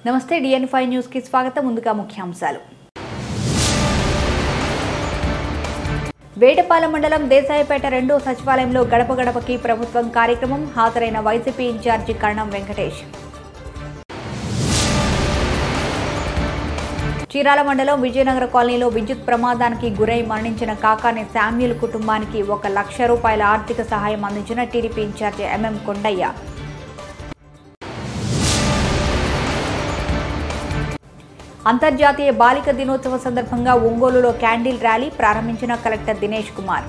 నమస్తే డిఎన్ five news కి స్వాగతం ముందుగా ముఖ్యాంశాలు వేటపాలెం మండలం దేశాయిపేట రెండో సచివాలయంలో గడప గడపకి ప్రభుత్వం కార్యక్రమం హాజరైన వైసీపీ ఇన్ఛార్జి కరణం వెంకటేష్ చీరాల మండలం విజయనగర కాలనీలో విద్యుత్ ప్రమాదానికి గురై మరణించిన కాకాని శామ్యుల్ కుటుంబానికి ఒక లక్ష రూపాయల ఆర్థిక సహాయం అందించిన టీడీపీ ఇన్ఛార్జి ఎంఎం కొండయ్య అంతర్జాతీయ బాలిక దినోత్సవ సందర్భంగా ఒంగోలులో క్యాండిల్ ర్యాలీ ప్రారంభించిన కలెక్టర్ దినేష్ కుమార్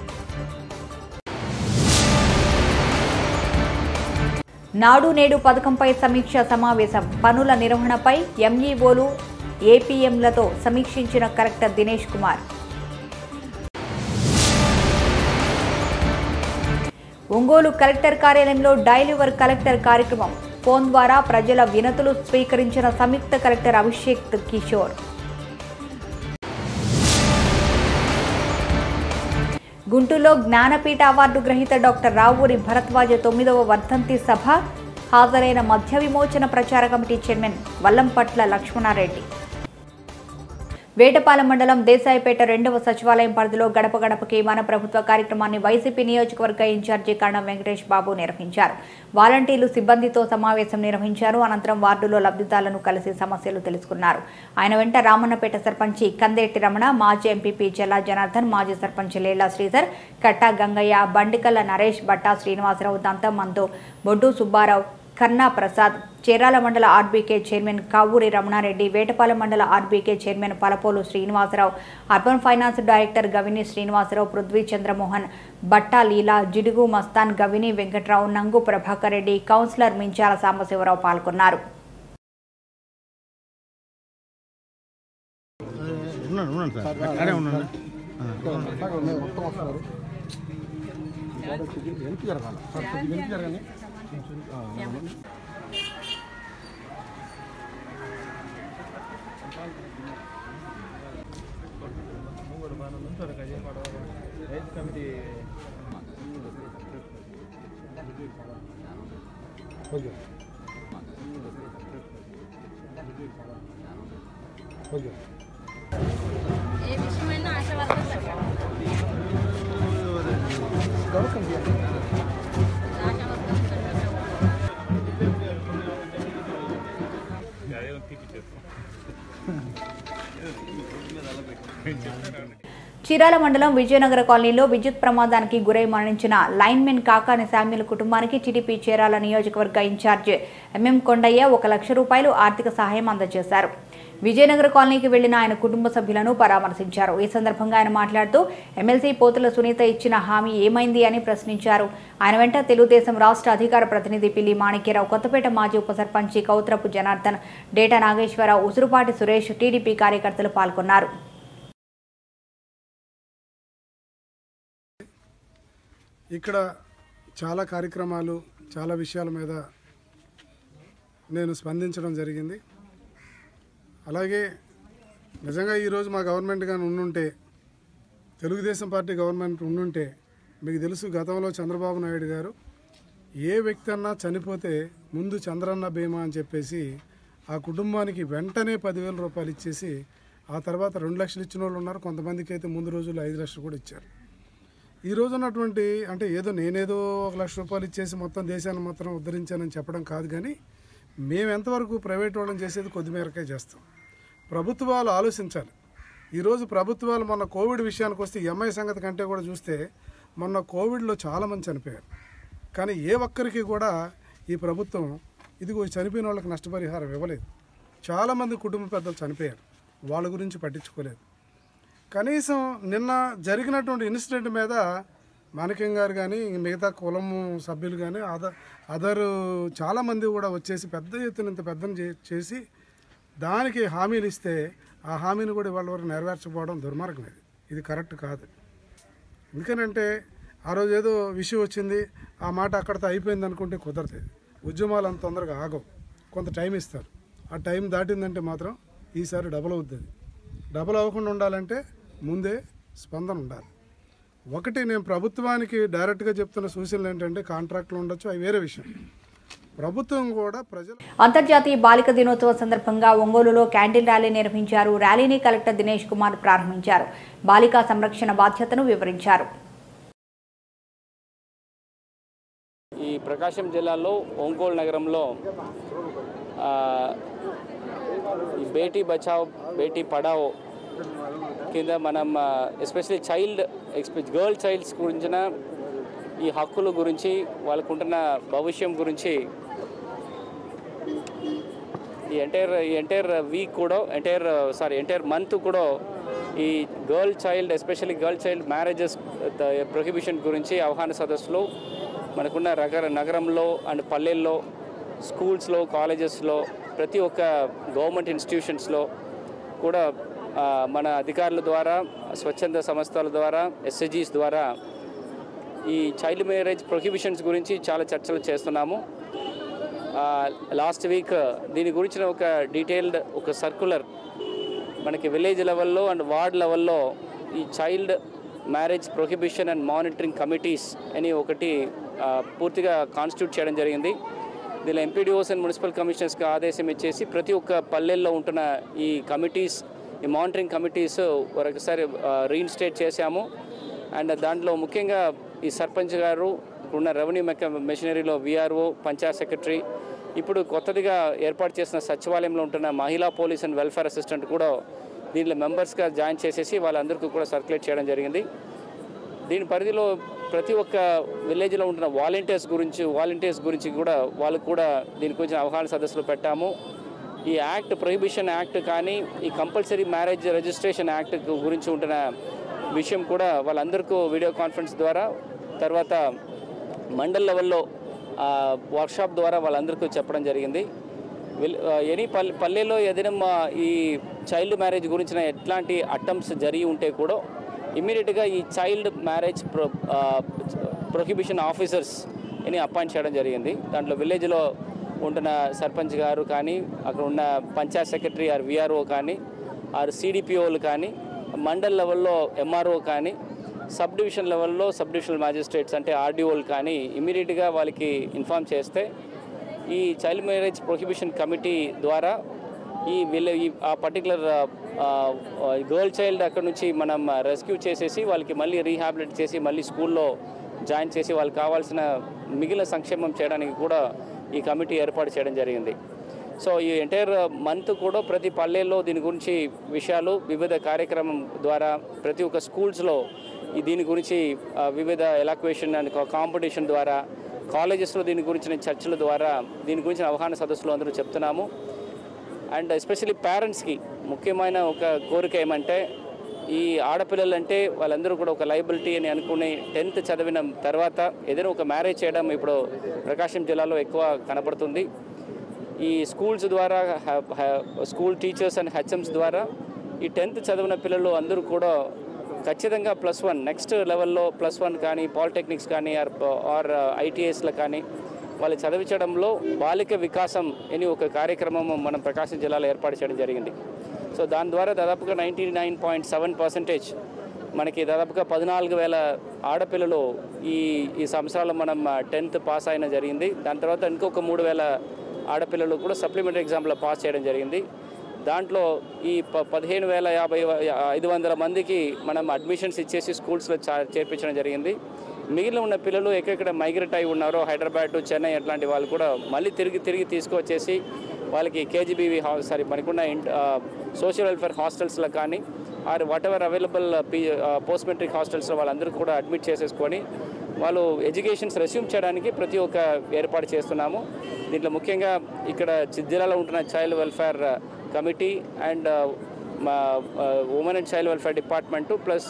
నాడు నేడు పథకంపై సమీక్ష సమావేశం పనుల నిర్వహణపై ఎంఈఓలు ఏపీఎంలతో సమీక్షించిన కలెక్టర్ దినేష్ కుమార్ ఒంగోలు కలెక్టర్ కార్యాలయంలో డైలీ వర్క్ కలెక్టర్ కార్యక్రమం ఫోన్ ద్వారా ప్రజల వినతులు స్వీకరించిన సంయుక్త కలెక్టర్ అభిషేక్ కిషోర్ గుంటూరులో జ్ఞానపీఠ అవార్డు గ్రహీత డాక్టర్ రావూరి భరద్వాజ తొమ్మిదవ వర్ధంతి సభ హాజరైన మధ్య విమోచన ప్రచార కమిటీ చైర్మన్ వల్లంపట్ల లక్ష్మణారెడ్డి వేటపాలెం మండలం దేశాయిపేట రెండవ సచివాలయం పరిధిలో గడప గడపకి మన ప్రభుత్వ కార్యక్రమాన్ని వైసీపీ నియోజకవర్గ ఇన్ఛార్జి కరణం వెంకటేష్ బాబు నిర్వహించారు వాలంటీర్లు సిబ్బందితో సమావేశం నిర్వహించారు అనంతరం వార్డులో లబ్ధిదారులను కలిసి సమస్యలు తెలుసుకున్నారు ఆయన వెంట రామన్నపేట సర్పంచి కందేటి రమణ మాజీ ఎంపీపీ జల్లా జనార్దన్ మాజీ సర్పంచ్ లేలా శ్రీధర్ కట్టా గంగయ్య బండికల్ల నరేష్ బట్టా శ్రీనివాసరావు దంతమంతో బొడ్డు సుబ్బారావు కన్నా ప్రసాద్ చీరాల మండల ఆర్బీకే చైర్మన్ కావూరి రమణారెడ్డి వేటపాలెం మండల RBK chairman Palapolu Srinivasa Rao urban finance director Gavini Srinivasa Rao Prithvi Chandramohan Batta Leela Jidugu Mastan Gavini Venkatrao Nangu Prabhakar Reddy councillor Minchala Sambasiva Rao పాల్గొన్నారు ఉన్నాడు ఉన్నాడు సార్ అక్కడే ఉన్నాడు ఏ విషయమైనా ఆశీర్వాదం పెట్టాలి చీరాల మండలం విజయనగర కాలనీలో విద్యుత్ ప్రమాదానికి గురై మరణించిన లైన్మెన్ కాకాని శామ్యుల కుటుంబానికి టీడీపీ చీరాల నియోజకవర్గ ఇన్ఛార్జ్ ఎంఎం కొండయ్య ఒక లక్ష రూపాయలు ఆర్థిక సహాయం అందజేశారు విజయనగర కాలనీకి వెళ్లిన ఆయన కుటుంబ సభ్యులను పరామర్శించారు ఈ సందర్భంగా ఆయన మాట్లాడుతూ ఎమ్మెల్సీ పోతుల సునీత ఇచ్చిన హామీ ఏమైంది అని ప్రశ్నించారు ఆయన వెంట తెలుగుదేశం రాష్ట్ర అధికార ప్రతినిధి పిల్లి మాణిక్యరావు కొత్తపేట మాజీ ఉప సర్పంచి కౌత్రపు జనార్దన్ డేటా నాగేశ్వరరావు ఉసురుపాటి సురేష్ టీడీపీ కార్యకర్తలు పాల్గొన్నారు ఇక్కడ చాలా కార్యక్రమాలు చాలా విషయాల మీద నేను స్పందించడం జరిగింది అలాగే నిజంగా ఈరోజు మా గవర్నమెంట్ కానీ ఉండుంటే తెలుగుదేశం పార్టీ గవర్నమెంట్ ఉండుంటే మీకు తెలుసు గతంలో చంద్రబాబు నాయుడు గారు ఏ వ్యక్తి అన్నా చనిపోతే ముందు చంద్రన్న బీమా అని చెప్పేసి ఆ కుటుంబానికి వెంటనే పదివేల రూపాయలు ఇచ్చేసి ఆ తర్వాత రెండు లక్షలు ఇచ్చిన వాళ్ళు ఉన్నారు కొంతమందికి అయితే ముందు రోజుల్లో ఐదు లక్షలు కూడా ఇచ్చారు ఈ రోజు ఉన్నటువంటి అంటే ఏదో నేనేదో ఒక లక్ష రూపాయలు ఇచ్చేసి మొత్తం దేశాన్ని మొత్తం ఉద్ధరించానని చెప్పడం కాదు కానీ మేము ఎంతవరకు ప్రైవేట్ వాళ్ళని చేసేది కొద్ది మేరకే చేస్తాం ప్రభుత్వాలు ఆలోచించాలి ఈరోజు ప్రభుత్వాలు మొన్న కోవిడ్ విషయానికి వస్తే ఎంఐ సంగతి కంటే కూడా చూస్తే మొన్న కోవిడ్లో చాలామంది చనిపోయారు కానీ ఏ ఒక్కరికి కూడా ఈ ప్రభుత్వం ఇదిగో ఈ చనిపోయిన వాళ్ళకి నష్టపరిహారం ఇవ్వలేదు చాలామంది కుటుంబ పెద్దలు చనిపోయారు వాళ్ళ గురించి పట్టించుకోలేదు కనీసం నిన్న జరిగినటువంటి ఇన్సిడెంట్ మీద మాణిక్యం గారు కానీ మిగతా కులం సభ్యులు కానీ అదర్ అదర్ చాలామంది కూడా వచ్చేసి పెద్ద ఎత్తున ఇంత పెద్దను చే- చేసి దానికి హామీలు ఇస్తే ఆ హామీని కూడా ఇవాళ వరకు నెరవేర్చకపోవడం దుర్మార్గం ఇది ఇది కరెక్ట్ కాదు ఎందుకనంటే ఆ రోజు ఏదో విషయం వచ్చింది ఆ మాట అక్కడితో అయిపోయింది అనుకుంటే కుదరదు ఇది. ఉద్యమాలు అంత తొందరగా ఆగవు కొంత టైం ఇస్తారు ఆ టైం దాటిందంటే మాత్రం ఈసారి డబుల్ అవుతుంది డబుల్ అవ్వకుండా ఉండాలంటే ముందే స్పందన ఉండాలి ఒకటి నేను ప్రభుత్వానికి డైరెక్ట్గా చెప్తున్న సూచనలు ఏంటంటే కాంట్రాక్ట్లు ఉండొచ్చు అవి వేరే విషయం ప్రభుత్వం కూడా ప్రజల అంతర్జాతీయ బాలిక దినోత్సవం సందర్భంగా ఒంగోలులో క్యాండిల్ ర్యాలీ నిర్వహించారు ర్యాలీని కలెక్టర్ దినేష్ కుమార్ ప్రారంభించారు బాలికా సంరక్షణ బాధ్యతను వివరించారు ఈ ప్రకాశం జిల్లాలో ఒంగోలు నగరంలో ఆ, ఈ బేటీ బచావ్ బేటీ పడావో కింద మనం ఎస్పెషల్లీ చైల్డ్ గర్ల్ చైల్డ్స్ గురించిన ఈ హక్కుల గురించి వాళ్ళకు ఉంటున్న భవిష్యం గురించి ఈ ఎంటైర్ ఈ ఎంటైర్ వీక్ కూడా ఎంటైర్ సారీ ఎంటైర్ మంత్ కూడా ఈ girl child especially girl child marriages prohibition గురించి అవగాహన సదస్సులు మనకున్న నగర నగరంలో అండ్ పల్లెల్లో స్కూల్స్లో కాలేజెస్లో ప్రతి ఒక్క గవర్నమెంట్ ఇన్స్టిట్యూషన్స్లో కూడా ఆ, మన అధికారుల ద్వారా స్వచ్ఛంద సంస్థల ద్వారా ఎస్ఎజీస్ ద్వారా ఈ చైల్డ్ మ్యారేజ్ ప్రొహిబిషన్స్ గురించి చాలా చర్చలు చేస్తున్నాము లాస్ట్ వీక్ దీని గురించిన ఒక డీటెయిల్డ్ ఒక సర్కులర్ మనకి విలేజ్ లెవెల్లో అండ్ వార్డ్ లెవెల్లో ఈ child marriage prohibition and monitoring committees అని ఒకటి ఆ, పూర్తిగా కాన్స్టిట్యూట్ చేయడం జరిగింది దీనిలో ఎంపీడీఓస్ అండ్ మున్సిపల్ కమిషనర్స్కి ఆదేశం ఇచ్చేసి ప్రతి ఒక్క పల్లెల్లో ఉంటున్న ఈ కమిటీస్ ఈ మానిటరింగ్ కమిటీస్ ఒకసారి రీఇన్స్టేట్ చేశాము అండ్ దాంట్లో ముఖ్యంగా ఈ సర్పంచ్ గారు ఉన్న రెవెన్యూ మెక మెషినరీలో విఆర్ఓ పంచాయత్ సెక్రటరీ ఇప్పుడు కొత్తదిగా ఏర్పాటు చేసిన సచివాలయంలో ఉంటున్న మహిళా పోలీస్ అండ్ వెల్ఫేర్ అసిస్టెంట్ కూడా దీనిలో మెంబర్స్గా జాయిన్ చేసేసి వాళ్ళందరికీ కూడా సర్క్యులేట్ చేయడం జరిగింది దీని పరిధిలో ప్రతి ఒక్క విలేజ్లో ఉంటున్న వాలంటీర్స్ గురించి వాలంటీర్స్ గురించి కూడా వాళ్ళకు కూడా దీని గురించి అవగాహన సదస్సులు పెట్టాము ఈ యాక్ట్ ప్రొహిబిషన్ యాక్ట్ కానీ ఈ కంపల్సరీ మ్యారేజ్ రిజిస్ట్రేషన్ యాక్ట్ గురించి ఉంటున్న విషయం కూడా వాళ్ళందరికీ వీడియో కాన్ఫరెన్స్ ద్వారా తర్వాత మండల్ లెవెల్లో వర్క్షాప్ ద్వారా వాళ్ళందరికీ చెప్పడం జరిగింది విల్- ఆ, ఎనీ పల్లె పల్లెలో ఏదైనా ఈ చైల్డ్ మ్యారేజ్ గురించిన ఎట్లాంటి అటెంప్ట్స్ జరిగి ఉంటే కూడా ఇమ్మీడియట్గా ఈ child marriage pro prohibition officers అని అపాయింట్ చేయడం జరిగింది దాంట్లో విలేజ్లో ఉంటున్న సర్పంచ్ గారు కానీ అక్కడ ఉన్న పంచాయత్ సెక్రటరీ ఆర్ విఆర్ఓ కానీ ఆర్ సిడిపిఓలు కానీ మండల్ లెవెల్లో ఎంఆర్ఓ కానీ సబ్ డివిజన్ లెవెల్లో సబ్ డివిజనల్ మ్యాజిస్ట్రేట్స్ అంటే ఆర్డీఓలు కానీ ఇమీడియట్గా వాళ్ళకి ఇన్ఫామ్ చేస్తే ఈ చైల్డ్ మ్యారేజ్ ప్రొహిబిషన్ కమిటీ ద్వారా ఈ వీళ్ళ ఈ ఆ పర్టికులర్ గర్ల్ చైల్డ్ అక్కడ నుంచి మనం రెస్క్యూ చేసేసి వాళ్ళకి మళ్ళీ రీహాబిలిట్ చేసి మళ్ళీ స్కూల్లో జాయిన్ చేసి వాళ్ళకి కావాల్సిన మిగిలిన సంక్షేమం చేయడానికి కూడా ఈ కమిటీ ఏర్పాటు చేయడం జరిగింది సో ఈ ఎంటైర్ మంత్ కూడా ప్రతి పల్లెల్లో దీని గురించి విషయాలు వివిధ కార్యక్రమం ద్వారా ప్రతి ఒక్క స్కూల్స్లో ఈ దీని గురించి ఆ, వివిధ ఎలాక్వేషన్ అండ్ కాంపిటీషన్ ద్వారా కాలేజెస్లో దీని గురించిన చర్చల ద్వారా దీని గురించిన అవగాహన సదస్సులు అందరూ చెప్తున్నాము అండ్ ఎస్పెషల్లీ పేరెంట్స్కి ముఖ్యమైన ఒక కోరిక ఏమంటే ఈ ఆడపిల్లలు అంటే వాళ్ళందరూ కూడా ఒక లైబిలిటీ అని అనుకుని టెన్త్ చదివిన తర్వాత ఏదైనా ఒక మ్యారేజ్ చేయడం ఇప్పుడు ప్రకాశం జిల్లాలో ఎక్కువ కనపడుతుంది ఈ స్కూల్స్ ద్వారా హ- హ- స్కూల్ టీచర్స్ అండ్ హెచ్ఎమ్స్ ద్వారా ఈ టెన్త్ చదివిన పిల్లలు అందరూ కూడా ఖచ్చితంగా ప్లస్ వన్ నెక్స్ట్ లెవెల్లో ప్లస్ వన్ కానీ పాలిటెక్నిక్స్ కానీ ఆర్ ఆర్ ఐటీఎస్లో కానీ వాళ్ళు చదివించడంలో బాలిక వికాసం అని ఒక కార్యక్రమం మనం ప్రకాశం జిల్లాలో ఏర్పాటు చేయడం జరిగింది సో దాని ద్వారా దాదాపుగా ninety nine point seven percentage మనకి దాదాపుగా పద్నాలుగు వేల ఆడపిల్లలు ఈ ఈ సంవత్సరాలు మనం టెన్త్ పాస్ అయిన జరిగింది దాని తర్వాత ఇంకొక మూడు వేల ఆడపిల్లలు కూడా సప్లిమెంటరీ ఎగ్జామ్లో పాస్ చేయడం జరిగింది దాంట్లో ఈ ప పదిహేను వేల యాభై ఐదు వందల మందికి మనం అడ్మిషన్స్ ఇచ్చేసి స్కూల్స్లో చా చేర్పించడం జరిగింది మిగిలిన ఉన్న పిల్లలు ఎక్కడెక్కడ మైగ్రేట్ అయి ఉన్నారో హైదరాబాద్ చెన్నై అట్లాంటి వాళ్ళు కూడా మళ్ళీ తిరిగి తిరిగి తీసుకొచ్చేసి వాళ్ళకి కేజీబీవీ హా సారీ మనకున్న సోషల్ వెల్ఫేర్ హాస్టల్స్లో కానీ or whatever available P post metric హాస్టల్స్లో వాళ్ళందరూ కూడా అడ్మిట్ చేసేసుకొని వాళ్ళు ఎడ్యుకేషన్స్ రెస్యూమ్ చేయడానికి ప్రతి ఒక్క ఏర్పాటు చేస్తున్నాము దీంట్లో ముఖ్యంగా ఇక్కడ చి- జిల్లాలో ఉంటున్న చైల్డ్ వెల్ఫేర్ కమిటీ అండ్ మా women and child welfare department plus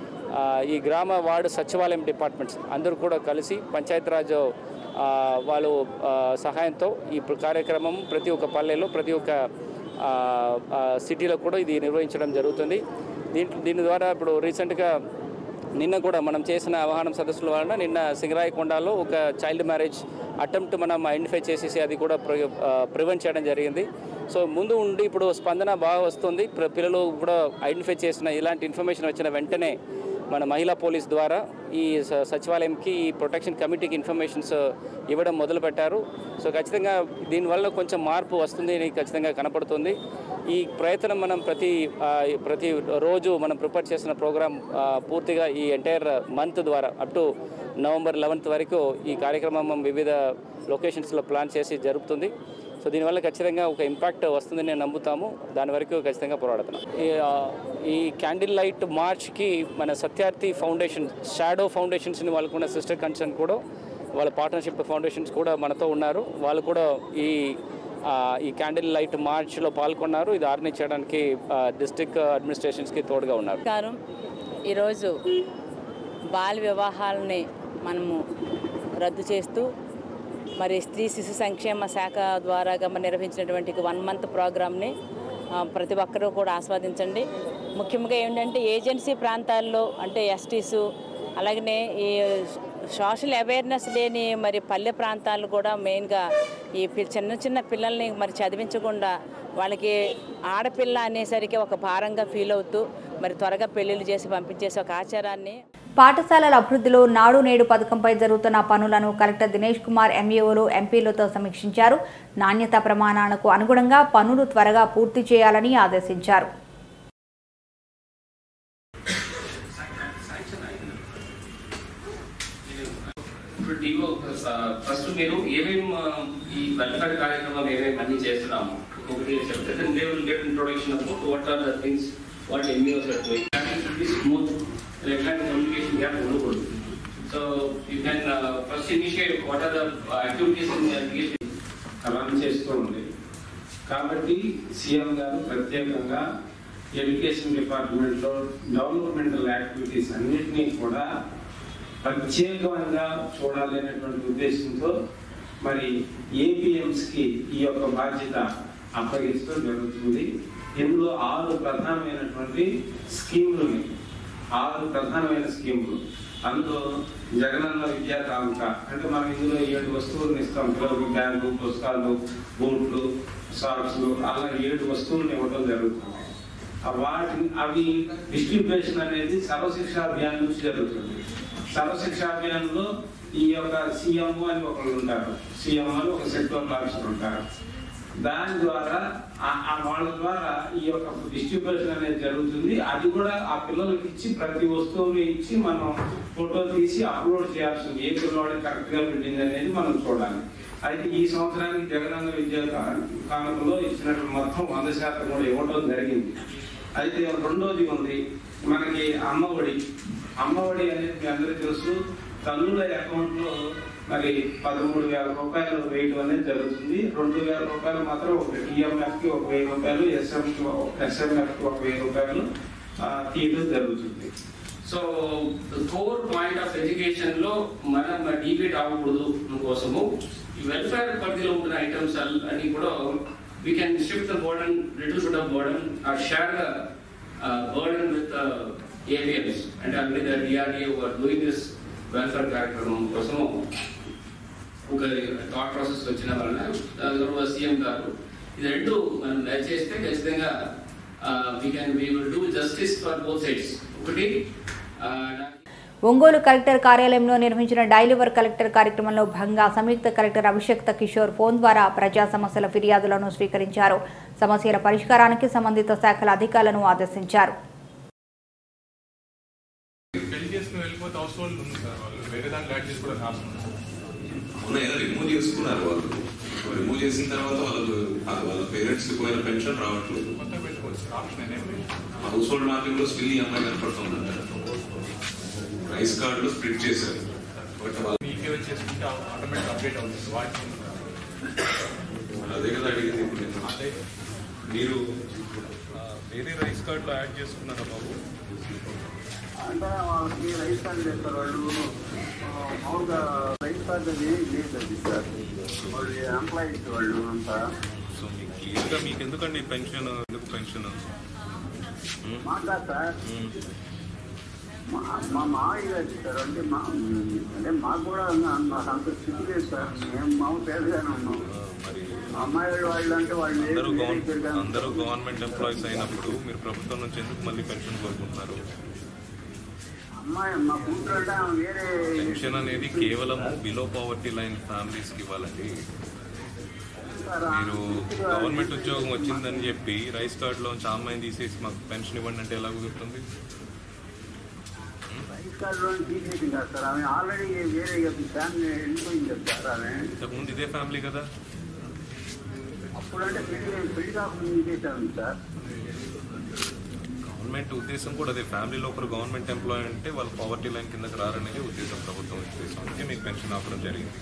ఈ గ్రామ వార్డు సచివాలయం డిపార్ట్మెంట్స్ అందరూ కూడా కలిసి పంచాయతీరాజ్ ఆ, వాళ్ళు ఆ, సహాయంతో ఈ ప్ర- కార్యక్రమం ప్రతి ఒక్క పల్లెలో ప్రతి ఒక్క ఆ, ఆ, సిటీలో కూడా ఇది నిర్వహించడం జరుగుతుంది దీంట్లో దీని ద్వారా ఇప్పుడు రీసెంట్గా నిన్న కూడా మనం చేసిన అవగాహన సదస్సుల వలన నిన్న సింగరాయకొండలో ఒక చైల్డ్ మ్యారేజ్ అటెంప్ట్ మనం ఐడెంటిఫై చేసేసి అది కూడా ప్రివెంట్ చేయడం జరిగింది సో ముందు ఉండి ఇప్పుడు స్పందన బాగా వస్తుంది ప్ర- పిల్లలు కూడా ఐడెంటిఫై చేసిన ఇలాంటి ఇన్ఫర్మేషన్ వచ్చిన వెంటనే మన మహిళా పోలీస్ ద్వారా ఈ స- సచివాలయంకి ఈ ప్రొటెక్షన్ కమిటీకి ఇన్ఫర్మేషన్స్ ఇవ్వడం మొదలుపెట్టారు సో ఖచ్చితంగా దీనివల్ల కొంచెం మార్పు వస్తుంది అని ఖచ్చితంగా కనపడుతుంది ఈ ప్రయత్నం మనం ప్రతి ఆ, ప్రతి రోజు మనం ప్రిపేర్ చేసిన ప్రోగ్రామ్ ఆ, పూర్తిగా ఈ ఎంటైర్ మంత్ ద్వారా అప్ టు నవంబర్ లెవెన్త్ వరకు ఈ కార్యక్రమం మనం వివిధ లొకేషన్స్లో ప్లాన్ చేసి జరుగుతుంది సో దీనివల్ల ఖచ్చితంగా ఒక ఇంపాక్ట్ వస్తుందని నేను నమ్ముతాము దాని వరకు ఖచ్చితంగా పోరాడుతున్నాం ఈ, ఆ, ఈ క్యాండిల్ లైట్ మార్చ్కి మన సత్యార్థి ఫౌండేషన్ షాడో ఫౌండేషన్స్ని వాళ్ళకున్న సిస్టర్ కన్సర్న్ కూడా వాళ్ళ పార్ట్నర్షిప్ ఫౌండేషన్స్ కూడా మనతో ఉన్నారు వాళ్ళు కూడా ఈ ఆ, ఈ క్యాండిల్ లైట్ మార్చ్లో పాల్గొన్నారు ఇది ఆర్గనైజ్ చేయడానికి డిస్ట్రిక్ట్ అడ్మినిస్ట్రేషన్స్కి తోడుగా ఉన్నారు నమస్కారం ఈరోజు బాల వివాహాలని మనము రద్దు చేస్తూ మరి స్త్రీ శిశు సంక్షేమ శాఖ ద్వారా మరి నిర్వహించినటువంటి వన్ మంత్ ప్రోగ్రామ్ని ఆ, ప్రతి ఒక్కరూ కూడా ఆస్వాదించండి ముఖ్యంగా ఏంటంటే ఏజెన్సీ ప్రాంతాల్లో అంటే ఎస్టీసు అలాగనే ఈ సోషల్ అవేర్నెస్ లేని మరి పల్లె ప్రాంతాలు కూడా మెయిన్గా ఈ పి- చిన్న చిన్న పిల్లల్ని మరి చదివించకుండా వాళ్ళకి ఆడపిల్ల అనేసరికి ఒక భారంగా ఫీల్ అవుతూ మరి త్వరగా పెళ్ళిళ్ళు చేసి పంపించేసి ఒక ఆచారాన్ని పాఠశాలల అభివృద్ధిలో నాడు నేడు పథకంపై జరుగుతున్న పనులను కలెక్టర్ దినేష్ కుమార్ ఎంఈఓలు ఎంపీలతో సమీక్షించారు నాణ్యత ప్రమాణాలకు అనుగుణంగా పనులు త్వరగా పూర్తి చేయాలని ఆదేశించారు ఇప్పుడు డివో ఫస్ట్ మీరు ఏమేం ఆ, ఈ వెల్ఫేర్ కార్యక్రమాలు ఏమేమి అన్ని చేస్తున్నాము ఒకటి చెప్తే then they will get introduction about what are the things what MBOs are doing that should be smooth ఎట్లాంటి కమ్యూనికేషన్ గ్యాప్ ఉండకూడదు so you can first initiate what are the activities in education run చేస్తూ ఉంది కాబట్టి CM గారు ప్రత్యేకంగా education డిపార్ట్మెంట్లో developmental activities అన్నిటినీ కూడా ప్రత్యేకంగా చూడాలి అనేటువంటి ఉద్దేశంతో మరి ఏపీఎంస్కి ఈ యొక్క బాధ్యత అప్పగిస్తూ జరుగుతుంది ఇందులో ఆరు ప్రధానమైనటువంటి స్కీములు ఆరు ప్రధానమైన స్కీములు అందులో జగనన్న విద్యా కానుక అంటే మనం ఇందులో ఏడు వస్తువులను ఇస్తాం పిల్లలకు బ్యాగు పుస్తకాలు బూట్లు సాక్స్లు అలా ఏడు వస్తువులను ఇవ్వడం జరుగుతుంది ఆ వాటిని అవి డిస్ట్రిబ్యూషన్ అనేది సర్వశిక్ష అభియాన్ నుంచి జరుగుతుంది సర్వశిక్ష అభియాన్లో ఈ యొక్క సీఎం అని ఒకళ్ళు ఉంటారు సీఎం అని ఒక సెక్టర్ ఆఫీసర్ ఉంటారు దాని ద్వారా ఆ- ఆ వాళ్ళ ద్వారా ఈ యొక్క డిస్ట్రిబ్యూషన్ అనేది జరుగుతుంది అది కూడా ఆ పిల్లలకి ఇచ్చి ప్రతి వస్తువుని ఇచ్చి మనం ఫోటో తీసి అప్లోడ్ చేయాల్సింది ఏ పిల్లవాడికి కరెక్ట్ గా పెట్టింది అనేది మనం చూడాలి అయితే ఈ సంవత్సరానికి జగనన్న విద్యా కా- కానుకలో ఇచ్చినట్టు మొత్తం వంద శాతం కూడా ఇవ్వడం జరిగింది అయితే రెండోది ఉంది మనకి అమ్మఒడి అమ్మఒడి అనేది మీ అందరికీ తెలుసు తల్లుల అకౌంట్ లో మరి పదమూడు వేల రూపాయలు వేయడం అనేది జరుగుతుంది రెండు వేల రూపాయలు మాత్రం ఒక టీఎంఎఫ్ కి ఒక వెయ్యి రూపాయలు ఎస్ఎం ఎస్ఎంఎఫ్ కి ఒక వెయ్యి రూపాయలు ఆ, తీయడం జరుగుతుంది so core point of education లో మనం డీబేట్ అవ్వకూడదు కోసము ఈ వెల్ఫేర్ పరిధిలో ఉన్న ఐటమ్స్ అన్ని కూడా we can shift the burden little bit of burden or share the burden with AVMs అంటే అన్ని the DRDA doing this welfare కార్యక్రమం కోసము ఒక థాట్ ప్రాసెస్ వచ్చిన వలన గౌరవ సీఎం గారు ఇది రెండు మనం దయచేస్తే ఖచ్చితంగా we can we will do justice for both sides ఒకటి ఆ, నా- ఒంగోలు కలెక్టర్ కార్యాలయంలో నిర్వహించిన డైలివర్ కలెక్టర్ కార్యక్రమంలో భాగంగా సంయుక్త కలెక్టర్ అభిషక్త కిషోర్ ఫోన్ ద్వారా ప్రజా సమస్యల ఫిర్యాదులను స్వీకరించారు సమస్యల పరిష్కారానికి సంబంధిత శాఖల అధికారులను ఆదేశించారు పెళ్లి చేసుకుని వెళ్ళిపోతే హౌస్ హోల్డ్ ఉంది సార్ వాళ్ళు వేరే దాంట్లో యాడ్ చేసుకోవడానికి ఆప్షన్ ఉంది మొన్న ఏదో రిమూవ్ చేసుకున్నారు వాళ్ళు రిమూవ్ చేసిన తర్వాత వాళ్ళకు అది వాళ్ళ పేరెంట్స్ కి పోయిన పెన్షన్ రావట్లేదు కొత్తగా పెట్టుకోవచ్చు ఆప్షన్ అనేది హౌస్ హోల్డ్ మ్యాపింగ్ లో స్టిల్ ఈ అమ్మాయి కనపడుతుందంట రైస్ కార్డులు స్ప్లిట్ చేశారు బట్ వాళ్ళు మీకే వచ్చి చేసుకుంటే ఆటోమేటిక్ అప్డేట్ అవుతుంది వాటి అదే కదా అడిగింది ఇప్పుడు నేను. అదే మీరు ఆ, వేరే రైస్ కార్డులో యాడ్ చేసుకున్నారా బాబు అంటే వాళ్ళకి రైస్ కార్డు చేస్తారు వాళ్ళు ఆ, మామూలుగా రైస్ కార్డు అది లేదు అది సార్ వాళ్ళు ఎంప్లాయీస్ వాళ్ళు అంతా సో మీకు క్లియర్గా మీకు ఎందుకండి పెన్షన్ ఎందుకు పెన్షన్ మాకా సార్ మా మా మామయ్య గారు సార్ అంటే మా అంటే మాకు కూడా అన్న- మాకు అంత స్థితి లేదు సార్ మేము మామూలు పేదగానే ఉన్నాం మరి మా అమ్మాయి వాళ్ళు అంటే వాళ్ళు ఏ- అందరూ ఏ గవర్న దగ్గరగా అందరూ గవర్నమెంట్ ఎంప్లాయీస్ అయినప్పుడు మీరు ప్రభుత్వం నుంచి ఎందుకు మళ్ళీ పెన్షన్ కోరుకుంటున్నారు అమ్మాయి మా కూతురు అంటే ఆమె వేరే పెన్షన్ అనేది కేవలం బిలో పావర్టీ లైన్ ఫ్యామిలీస్కి ఇవ్వాలండి మీరు గవర్నమెంట్ ఉద్యోగం వచ్చిందని చెప్పి రైస్ కార్డులోంచి ఆ అమ్మాయిని తీసేసి మాకు పెన్షన్ ఇవ్వండి అంటే ఎలా కుదురుతుంది రైస్ కార్డులో తీసేసింది కదా సార్ ఆమె ఆల్రెడీ వేరే ఫ్యామిలీ వెళ్ళిపోయింది కదా సార్ ఆమె ఇంతకుముందు ఇదే ఫ్యామిలీ కదా అప్పుడు అంటే పెళ్లి పెళ్లి కాకుండా తీసేసాను సార్ గవర్నమెంట్ ఉద్దేశం కూడా అదే ఫ్యామిలీలో ఒకరు గవర్నమెంట్ ఎంప్లాయీ అంటే వాళ్ళు పావర్టీ లైన్ కిందకి రారనేది ఉద్దేశం ప్రభుత్వం ఉద్దేశం అందుకే మీకు పెన్షన్ ఆపడం జరిగింది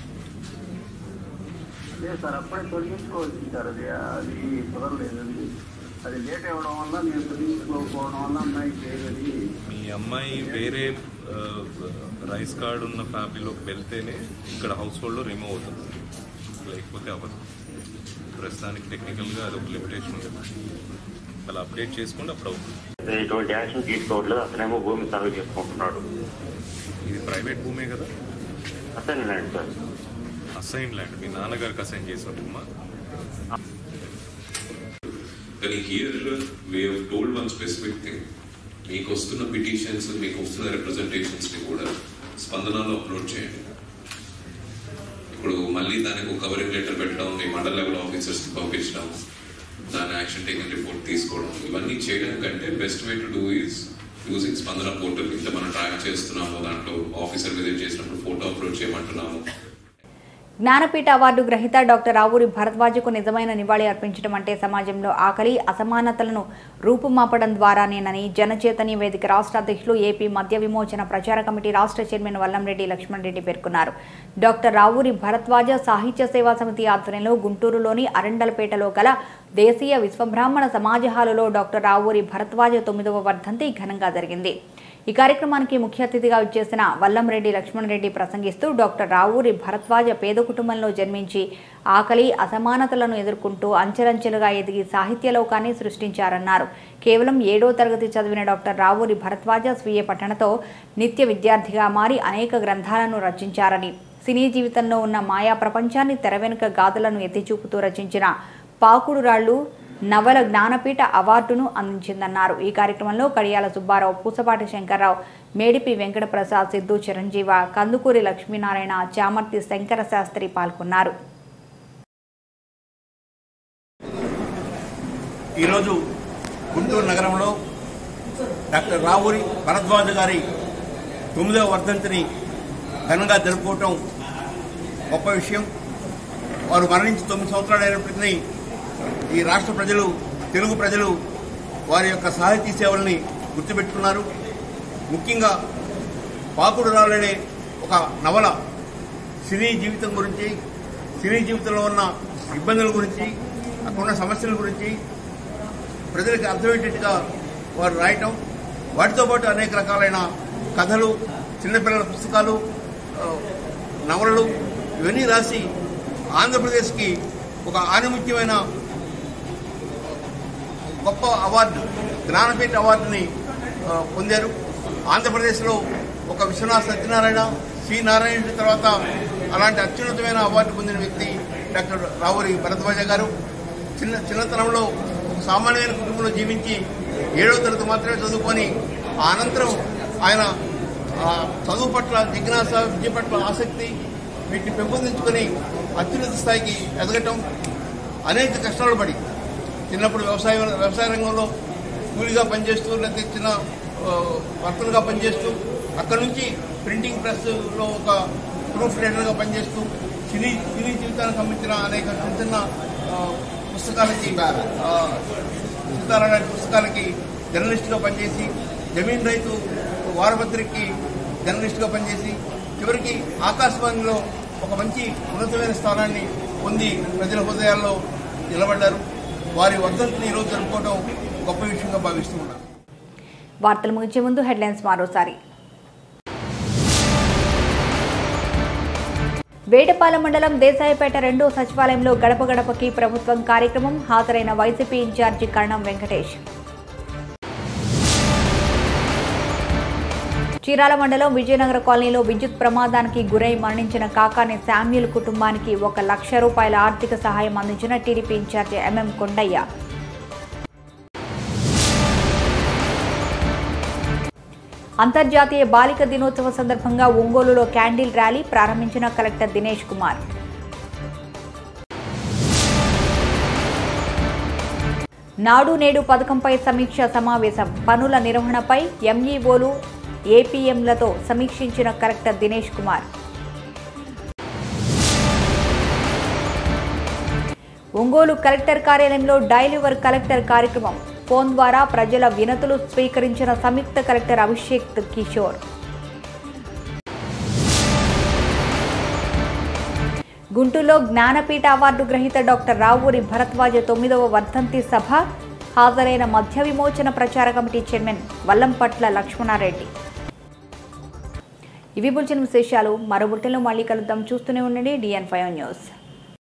అదే సార్ అప్పుడే తొలగించుకోవచ్చు సార్ అది అది కుదరలేదు అది అది లేట్ అవ్వడం వల్ల నేను తొలగించుకోకపోవడం వల్ల అమ్మాయి చేయలేదు మీ అమ్మాయి వేరే ఆ, రైస్ కార్డు ఉన్న ఫ్యామిలీలోకి వెళ్తేనే ఇక్కడ హౌస్ హోల్డ్లో రిమూవ్ అవుతుంది లేకపోతే అవ్వదు ప్రస్తుతానికి టెక్నికల్గా అది ఒక లిమిటేషన్ ఉంది అలా అప్డేట్ చేసుకుంటే అప్పుడు అవుతుంది ఇటువంటి యాక్షన్ తీసుకోవట్లేదు అతనేమో భూమి సాగు చేసుకుంటున్నాడు ఇది ప్రైవేట్ భూమే కదా అసలు ల్యాండ్ సార్ అసైన్ ల్యాండ్ మీ నాన్నగారికి అసైన్ చేసినట్టుమా కానీ here we have told one specific thing మీకు వస్తున్న పిటిషన్స్ మీకు వస్తున్న రిప్రజెంటేషన్స్ ని కూడా స్పందనలో అప్లోడ్ చేయండి ఇప్పుడు మళ్ళీ దానికి ఒక కవరింగ్ లెటర్ పెట్టడం మీ మండల లెవెల్ ఆఫీసర్స్ కి పంపించడం దాని యాక్షన్ టేకింగ్ రిపోర్ట్ తీసుకోవడం ఇవన్నీ చేయడం కంటే best way to do is using Spandana portal ఇంత మనం ట్రాక్ చేస్తున్నాము దాంట్లో ఆఫీసర్ విజిట్ చేసినప్పుడు ఫోటో అప్లోడ్ చేయమంటున్నాము జ్ఞానపీఠ అవార్డు గ్రహీత డాక్టర్ రావూరి భరద్వాజకు నిజమైన నివాళి అర్పించడం అంటే సమాజంలో ఆకలి అసమానతలను రూపుమాపడం ద్వారానేనని జనచేతని వేదిక రాష్ట్ర అధ్యక్షులు ఏపీ మద్య విమోచన ప్రచార కమిటీ రాష్ట్ర చైర్మన్ వల్లంరెడ్డి లక్ష్మణ్ రెడ్డి పేర్కొన్నారు డాక్టర్ రావూరి భరద్వాజ సాహిత్య సేవా సమితి ఆధ్వర్యంలో గుంటూరులోని అరండలపేటలో గల దేశీయ విశ్వబ్రాహ్మణ సమాజ హాలులో డాక్టర్ రావూరి భరద్వాజ తొమ్మిదవ వర్ధంతి ఘనంగా జరిగింది ఈ కార్యక్రమానికి ముఖ్య అతిథిగా వచ్చేసిన వల్లంరెడ్డి లక్ష్మణ్ రెడ్డి ప్రసంగిస్తూ డాక్టర్ రావూరి భరద్వాజ పేద కుటుంబంలో జన్మించి ఆకలి అసమానతలను ఎదుర్కొంటూ అంచెలంచెలుగా ఎదిగి సాహిత్య లోకాన్ని సృష్టించారన్నారు కేవలం ఏడో తరగతి చదివిన డాక్టర్ రావూరి భరద్వాజ స్వీయ పఠనతో నిత్య విద్యార్థిగా మారి అనేక గ్రంథాలను రచించారని సినీ జీవితంలో ఉన్న మాయా ప్రపంచాన్ని తెర వెనుక గాథలను ఎత్తిచూపుతూ రచించిన పాకుడు రాళ్లు నవల జ్ఞానపీఠ అవార్డును అందించిందన్నారు ఈ కార్యక్రమంలో కడియాల సుబ్బారావు పూసపాటి శంకర్రావు మేడిపి వెంకటప్రసాద్ సిద్ధు చిరంజీవ కందుకూరి లక్ష్మీనారాయణ చామర్తి శంకర శాస్త్రి పాల్గొన్నారు ఈరోజు గుంటూరు నగరంలో డాక్టర్ రావూరి భరద్వాజ గారి తొమ్మిదవ వర్ధంతిని ఘనంగా జరుపుకోవటం గొప్ప విషయం వారు మరణించి తొమ్మిది సంవత్సరాలు అయినప్పటికీ ఈ రాష్ట్ర ప్రజలు తెలుగు ప్రజలు వారి యొక్క సాహితీ సేవల్ని గుర్తుపెట్టుకున్నారు ముఖ్యంగా పాకుడు రాలనే ఒక నవల సినీ జీవితం గురించి సినీ జీవితంలో ఉన్న ఇబ్బందుల గురించి అక్కడున్న సమస్యల గురించి ప్రజలకు అర్థమయ్యేటట్టుగా వారు రాయటం వాటితో పాటు అనేక రకాలైన కథలు చిన్నపిల్లల పుస్తకాలు ఆ, నవలలు ఇవన్నీ రాసి ఆంధ్రప్రదేశ్కి ఒక ఆనిముత్యమైన గొప్ప అవార్డు జ్ఞానపీఠ అవార్డుని ఆ, పొందారు ఆంధ్రప్రదేశ్లో ఒక విశ్వనాథ్ సత్యనారాయణ సి నారాయణ తర్వాత అలాంటి అత్యున్నతమైన అవార్డు పొందిన వ్యక్తి డాక్టర్ రావూరి భరద్వాజ గారు చిన్న చిన్నతనంలో ఒక సామాన్యమైన కుటుంబంలో జీవించి ఏడవ తరగతి మాత్రమే చదువుకొని ఆ అనంతరం ఆయన ఆ, చదువు పట్ల జిజ్ఞాస విద్య పట్ల ఆసక్తి వీటిని పెంపొందించుకొని అత్యున్నత స్థాయికి ఎదగటం అనేక కష్టాలు పడి చిన్నప్పుడు వ్యవసాయ వ్యవసాయ రంగంలో కూలిగా పనిచేస్తూ లేకపోతే చిన్న ఆ, వర్తలుగా పనిచేస్తూ అక్కడ నుంచి ప్రింటింగ్ ప్రెస్లో ఒక ప్రూఫ్ రీడర్గా పనిచేస్తూ సినీ సినీ జీవితానికి సంబంధించిన అనేక చిన్న చిన్న ఆ, పుస్తకాలకి ఆ, సీతారామ పుస్తకాలకి జర్నలిస్ట్గా పనిచేసి జమీన్ రైతు వారపత్రికకి జర్నలిస్ట్గా పనిచేసి చివరికి ఆకాశవాణిలో ఒక మంచి ఉన్నతమైన స్థానాన్ని పొంది ప్రజల హృదయాల్లో నిలబడ్డారు వారి వర్ధంతిని ఈరోజు జరుపుకోవడం గొప్ప విషయంగా భావిస్తూ ఉన్నాను వార్తలు ముగించే ముందు హెడ్లైన్స్ మరోసారి వేటపాలెం మండలం దేశాయపేట రెండో సచివాలయంలో గడప గడపకి ప్రభుత్వం కార్యక్రమం హాజరైన వైసీపీ ఇన్ఛార్జి కర్ణం వెంకటేష్ చీరాల మండలం విజయనగర కాలనీలో విద్యుత్ ప్రమాదానికి గురై మరణించిన కాకాని శామ్యుల్ కుటుంబానికి ఒక లక్ష రూపాయల ఆర్థిక సహాయం అందించిన టీడీపీ ఇన్ఛార్జి ఎంఎం కొండయ్య అంతర్జాతీయ బాలిక దినోత్సవ సందర్భంగా ఒంగోలులో క్యాండిల్ ర్యాలీ ప్రారంభించిన కలెక్టర్ దినేష్ కుమార్ నాడు నేడు పథకంపై సమీక్ష సమావేశం పనుల నిర్వహణపై ఎంఈఓలు ఏపీఎంలతో సమీక్షించిన కలెక్టర్ దినేష్ కుమార్ ఒంగోలు కలెక్టర్ కార్యాలయంలో డైలీ వర్క్ కలెక్టర్ కార్యక్రమం ఫోన్ ద్వారా ప్రజల వినతులు స్వీకరించిన సంయుక్త కలెక్టర్ అభిషేక్ కిషోర్ గుంటూరులో జ్ఞానపీఠ అవార్డు గ్రహీత డాక్టర్ రావూరి భరద్వాజ తొమ్మిదవ వర్ధంతి సభ హాజరైన మధ్య విమోచన ప్రచార కమిటీ చైర్మన్ వల్లంపట్ల లక్ష్మణారెడ్డి ఇవి బులెటిన్ విశేషాలు మరో బులెటిన్లో మళ్ళీ కలుద్దాం చూస్తూనే ఉండండి డిఎన్ ఫైవ్ న్యూస్